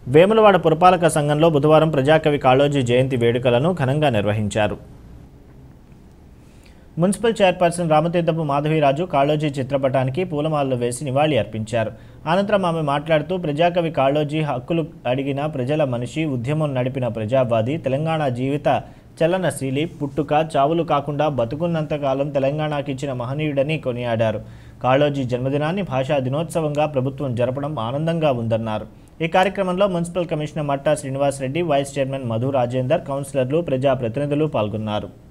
వేములవాడ పురపాలక సంఘంలో బుధవారం ప్రజాకవి కాళోజీ జయంతి వేడుకలను ఘనంగా నిర్వహించారు మున్సిపల్ చైర్పర్సన్ రామతీర్థపు మాధవీరాజు కాళోజీ చిత్రపటానికి పూలమాలలు వేసి నివాళి అర్పించారు అనంతరం ఆమె మాట్లాడుతూ ప్రజాకవి కాళోజీ హక్కులు అడిగిన ప్రజల మనిషి ఉద్యమం నడిపిన ప్రజావాది తెలంగాణ జీవిత చలనశీలి పుట్టుక చావులు కాకుండా బతుకున్నంతకాలం తెలంగాణకి ఇచ్చిన మహనీయుడని కొనియాడారు కాళోజీ జన్మదినాన్ని భాషా దినోత్సవంగా ప్రభుత్వం జరపడం ఆనందంగా ఉందన్నారు ఈ కార్యక్రమంలో municipal commissioner Matta Srinivasa Reddy vice chairman Madhu Rajender కౌన్సిలర్లు ప్రజాప్రతినిధులు పాల్గొన్నారు